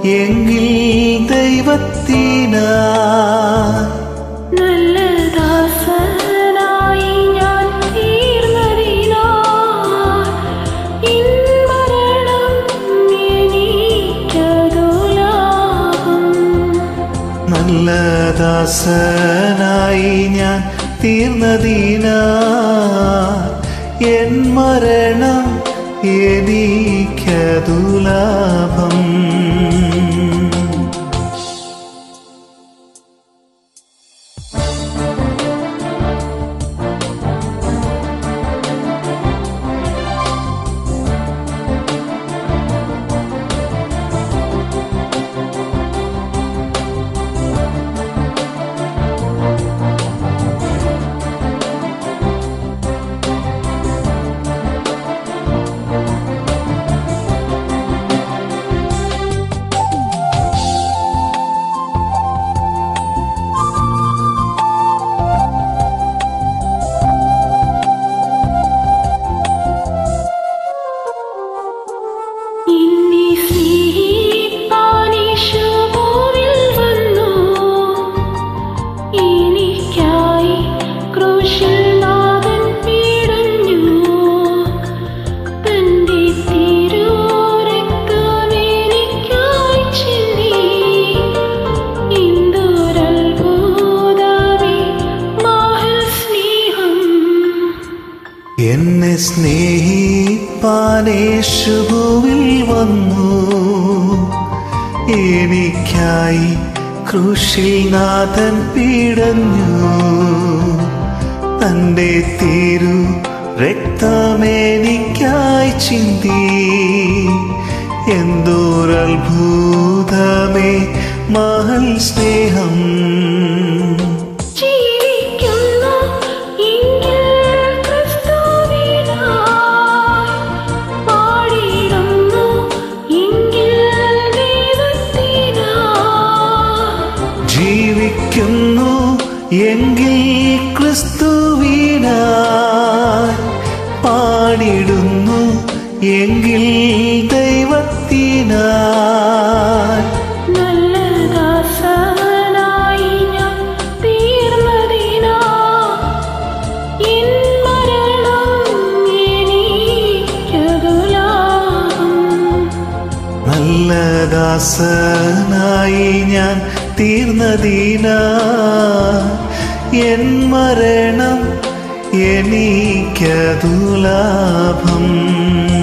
എങ്കിൽ ദൈവത്തിനാ നല്ല ദാസനായി ഞാൻ തീർന്നതിനാൽ ഇൻമരണം എനിക്കതു ലാഭം നല്ല ദാസനായി ഞാൻ തീർന്നതിനാ എൻ മരണം എനിക്കതു ലാഭം ഇന്നീ സ്നേഹിപ്പാനീശുഭൂവിൽ വന്നു. എനിക്കായി ക്രൂശിൽ നാഥൻ പീഡഞ്ഞു. തന്റെ തിരുരക്തമെനിക്കായി ചിന്തി. എന്തൊരത്ഭുതമേ മഹൽ സ്നേഹം എന്നെ സ്നേഹിപ്പാനേശുഭുവിൽ വന്നു എനിക്കായി ക്രൂശിൽ നാഥൻ പീഡഞ്ഞു തൻ്റെ തിരു രക്തമെനിക്കായി ചിന്തി എന്തോരത്ഭുതമേ മഹൽ സ്നേഹം ജീവിക്കുന്നു എങ്കിൽ ക്രിസ്തുവിനായി പാടിയിടുന്നു എങ്കിൽ ദൈവത്തിനായി ജീവിക്കുന്നു എങ്കിൽ ക്രിസ്തുവിനായി പാടിടുന്നു എങ്കിൽ ദൈവത്തിനായി നല്ല ദാസനായി ഞാൻ തീർന്നതിനാൽ എൻ മരണം എനിക്കതു ലാഭം നല്ല ദാസനായി ഞാൻ തീർന്നതിനാ എൻ മരണം എനിക്കതു ലാഭം